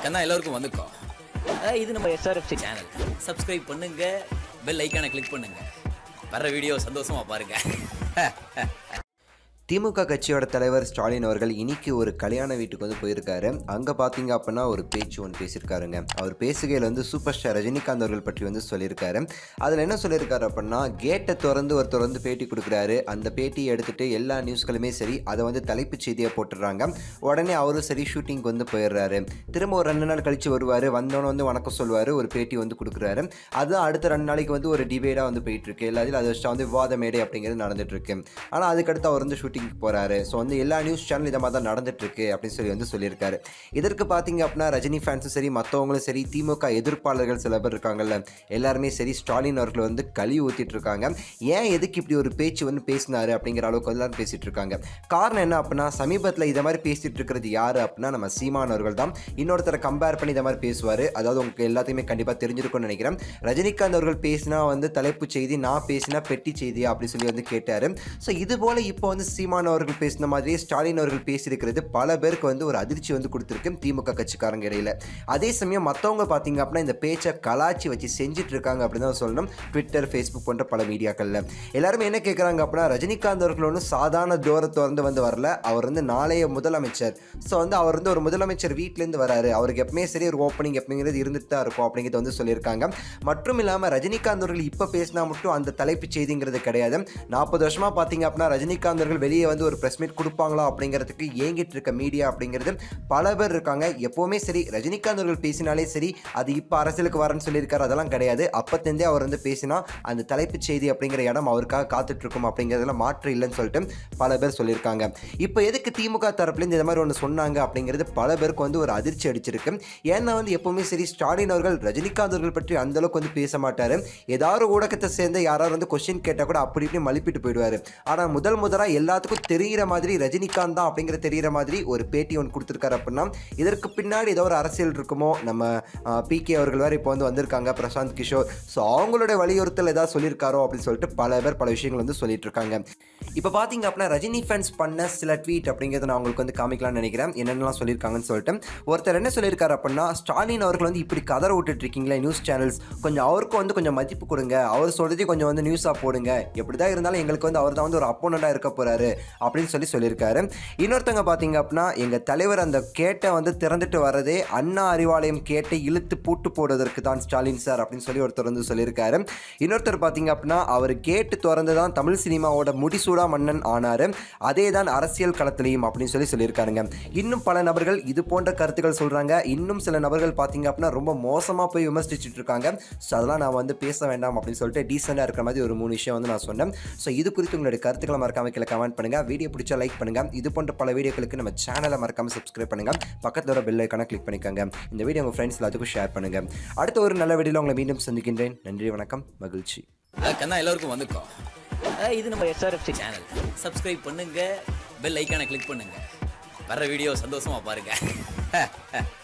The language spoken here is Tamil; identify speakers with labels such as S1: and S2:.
S1: கண்ணா எல்லாருக்கும் வந்துக்கோ
S2: அஹ் இது நம்ம எஸ்ஆர்எஃப்சி
S1: சேனல் சப்ஸ்கிரைப் பண்ணுங்க பெல் ஐக்கானை கிளிக் பண்ணுங்க வர்ற வீடியோ சந்தோஷமா பாருங்க
S3: திமுக கட்சியோட தலைவர் ஸ்டாலின் அவர்கள் இன்னைக்கு ஒரு கல்யாண வீட்டுக்கு வந்து போயிருக்காரு அங்கே பார்த்தீங்க அப்படின்னா ஒரு பேச்சு ஒன்று பேசியிருக்காருங்க அவர் பேசுகையில் வந்து சூப்பர் ஸ்டார் ரஜினிகாந்த் அவர்கள் பற்றி வந்து சொல்லியிருக்காரு அதில் என்ன சொல்லியிருக்காரு அப்படின்னா கேட்டை திறந்து ஒருத்தர் வந்து பேட்டி கொடுக்குறாரு அந்த பேட்டியை எடுத்துட்டு எல்லா நியூஸ்களுமே சரி அதை வந்து தலைப்புச் செய்தியாக போட்டுடுறாங்க உடனே அவரும் சரி ஷூட்டிங்க்கு வந்து போயிடுறாரு திரும்ப ஒரு ரெண்டு நாள் கழிச்சு வருவார் வந்தோன்னே வந்து வணக்கம் சொல்லுவார் ஒரு பேட்டி வந்து கொடுக்குறாரு அதுதான் அடுத்த ரெண்டு நாளைக்கு வந்து ஒரு டிபேட்டாக வந்து போயிட்டு இருக்கு எல்லாத்தையும் அதை வச்சு வந்து விவாத மேடை அப்படிங்கிறது நடந்துட்டு இருக்கு ஆனால் அதுக்கடுத்து அவர் வந்து ஷூட்டிங்க்கு போறாரு ஸோ வந்து எல்லா நியூஸ் சேனல் இதை மாதிரி தான் நடந்துட்டு இருக்கு அப்படின்னு சொல்லி வந்து சொல்லியிருக்காரு இதற்கு பார்த்தீங்க அப்படின்னா ரஜினி ஃபேன்ஸும் சரி மற்றவங்களும் சரி திமுக எதிர்ப்பாளர்கள் சில பேர் இருக்காங்கல்ல எல்லாருமே சரி ஸ்டாலின் அவர்கள் வந்து கழி ஊத்திட்டு இருக்காங்க ஏன் எதுக்கு இப்படி ஒரு பேச்சு வந்து பேசினாரு அப்படிங்கிற அளவுக்கு எல்லாரும் பேசிட்டு இருக்காங்க காரணம் என்ன அப்படின்னா சமீபத்தில் இதை மாதிரி பேசிட்டு இருக்கிறது யாரு அப்படின்னா நம்ம சீமான் அவர்கள் தான் இன்னொருத்தரை கம்பேர் பண்ணி இதை மாதிரி பேசுவார் அதாவது உங்களுக்கு எல்லாத்தையுமே கண்டிப்பாக தெரிஞ்சிருக்கும்னு நினைக்கிறேன் ரஜினிகாந்த் அவர்கள் பேசினா வந்து தலைப்பு செய்தி நான் பேசினா பெட்டி செய்தி அப்படி சொல்லி வந்து கேட்டார் ஸோ இது போல் இப்போ வந்து சீமான் அவர்கள் பேசின மாதிரியே ஸ்டாலின் அவர்கள் பேசியிருக்கிறது பல பேருக்கு வந்து ஒரு அதிர்ச்சி வந்து கொடுத்துருக்கு திமுக கட்சிக்காரங்க இடையில அதே சமயம் மற்றவங்க பார்த்தீங்க அப்படின்னா இந்த பேச்சை கலாச்சி வச்சு செஞ்சுட்டு இருக்காங்க அப்படின்னு தான் சொல்லணும் ட்விட்டர் ஃபேஸ்புக் போன்ற பல மீடியாக்களில் எல்லாருமே என்ன கேட்குறாங்க அப்படின்னா ரஜினிகாந்த் அவர்கள் ஒன்றும் சாதாரண தூரத்தை வந்து வந்து வரல அவர் வந்து நாளைய முதலமைச்சர் ஸோ வந்து அவர் வந்து ஒரு முதலமைச்சர் வீட்டிலேருந்து வராரு அவருக்கு எப்பவுமே சரி ஒரு ஓப்பனிங் எப்படிங்கிறது இருந்துட்டு தான் இருக்கும் அப்படிங்கிறத வந்து சொல்லியிருக்காங்க மற்றும் இல்லாமல் ரஜினிகாந்த் அவர்கள் இப்போ பேசினா மட்டும் அந்த தலைப்புச் செய்திங்கிறது கிடையாது நாற்பது வருஷமாக பார்த்தீங்க அப்படின்னா ரஜினிகாந்த் அவர்கள் வெளியே வந்து ஒரு ப்ரெஸ் மீட் கொடுப்பாங்களா அப்படிங்கிறதுக்கு ஏங்கிட்டு இருக்க மீடியா அப்படிங்கிறது பல பேர் இருக்காங்க எப்போவுமே சரி ரஜினிகாந்த் அவர்கள் பேசினாலே சரி அது இப்போ அரசியலுக்கு வரேன்னு சொல்லியிருக்காரு அதெல்லாம் கிடையாது அப்பத்திருந்தே அவர் வந்து பேசினா அந்த தலைப்புச் செய்தி அப்படிங்கிற இடம் அவருக்காக காத்துட்டு இருக்கும் அப்படிங்கிறதுல மாற்று இல்லைன்னு சொல்லிட்டு பல பேர் சொல்லியிருக்காங்க இப்போ எதுக்கு திமுக தரப்புலேருந்து இந்த மாதிரி ஒன்று சொன்னாங்க அப்படிங்கிறது பல பேருக்கு வந்து ஒரு அதிர்ச்சி அடிச்சிருக்கு ஏன்னா வந்து எப்பவுமே சரி ஸ்டாலின் அவர்கள் ரஜினிகாந்த் அவர்கள் பற்றி அந்த அளவுக்கு வந்து பேச மாட்டார் ஏதாவது ஒரு ஊடகத்தை சேர்ந்த யாராவது வந்து கொஸ்டின் கேட்டால் கூட அப்படி இப்படி மலிப்பிட்டு போயிடுவார் ஆனால் முதல் முதலாக எல்லாத்துக்கும் தெரிகிற மாதிரி ரஜினிகாந்த் தான் அப்படிங்கிற தெரிகிற மாதிரி ஒரு பேட்டி ஒன்று கொடுத்துருக்காரு அப்படின்னா இதற்கு பின்னாடி ஏதோ ஒரு அரசியல் இருக்குமோ நம்ம பிகே அவர்கள் வேறு இப்போ வந்து வந்திருக்காங்க பிரசாந்த் கிஷோர் ஸோ அவங்களுடைய வலியுறுத்தல் ஏதாவது சொல்லியிருக்காரோ அப்படின்னு சொல்லிட்டு பல பேர் பல விஷயங்கள் வந்து சொல்லிட்டு இருக்காங்க இப்போ பார்த்தீங்க அப்படின்னா ரஜினி ஃபேன்ஸ் பண்ண சில ட்வீட் அப்படிங்கிறத நான் உங்களுக்கு வந்து காமிக்கலாம்னு நினைக்கிறேன் என்னென்னலாம் சொல்லியிருக்காங்கன்னு சொல்லிட்டு ஒருத்தர் என்ன சொல்லியிருக்காரு அப்படின்னா ஸ்டாலின் அவர்கள் வந்து இப்படி கதற விட்டுட்டு இருக்கீங்களே நியூஸ் சேனல்ஸ் கொஞ்சம் அவருக்கும் வந்து கொஞ்சம் மதிப்பு கொடுங்க அவர் சொல்றதையும் கொஞ்சம் வந்து நியூஸாக போடுங்க எப்படி தான் இருந்தாலும் எங்களுக்கு வந்து அவர் தான் வந்து ஒரு அப்போனண்டாக இருக்க போறாரு அப்படின்னு சொல்லி சொல்லியிருக்காரு இன்னொருத்தவங்க பார்த்தீங்க அப்படின்னா எங்கள் தலைவர் அந்த கேட்டை வந்து திறந்துட்டு வரதே அண்ணா அறிவாலயம் கேட்டை இழுத்து பூட்டு போடுவதற்கு தான் ஸ்டாலின் சார் அப்படின்னு சொல்லி ஒருத்தர் வந்து சொல்லியிருக்காரு இன்னொருத்தர் பார்த்தீங்க அப்படின்னா அவர் கேட்டு திறந்து தான் தமிழ் சினிமாவோட முடிசூடா மன்னன் ஆனார் அதே தான் அரசியல் களத்திலையும் அப்படின்னு சொல்லி சொல்லியிருக்காருங்க இன்னும் பல நபர்கள் இது போன்ற கருத்துக்கள் சொல்கிறாங்க இன்னும் சில நபர்கள் பார்த்தீங்க அப்படின்னா ரொம்ப மோசமாக போய் விமர்சிச்சுட்டு இருக்காங்க ஸோ அதெல்லாம் நான் வந்து பேச வேண்டாம் அப்படின்னு சொல்லிட்டு டீசெண்டாக இருக்கிற மாதிரி ஒரு மூணு விஷயம் வந்து நான் சொன்னேன் ஸோ இது குறித்து உங்களுடைய கருத்துக்களை மறக்காம கீழே கமெண்ட் பண்ணுங்கள் வீடியோ பிடிச்சா லைக் பண்ணுங்கள் இது போன்ற பல வீடியோக்களுக்கு நம்ம சேனலை மறக்காம சப்ஸ்கிரைப் பண்ணுங்கள் பக்கத்தில் வர பெல் ஐக்கான கிளிக் பண்ணிக்கோங்க இந்த வீடியோ உங்கள் ஃப்ரெண்ட்ஸ் எல்லாத்துக்கும் ஷேர் பண்ணுங்கள் அடுத்த ஒரு நல்ல வீடியோவில் உங்களை மீண்டும் சந்திக்கின்றேன் நன்றி வணக்கம் மகிழ்ச்சி
S1: கண்ணா எல்லாருக்கும் வந்துக்கோ
S2: அஹ் இது நம்ம எஸ்ஆர்எஃப்சி
S1: சேனல் சப்ஸ்கிரைப் பண்ணுங்க பெல் ஐக்கானை கிளிக் பண்ணுங்க வர்ற வீடியோ சந்தோஷமா பாருங்க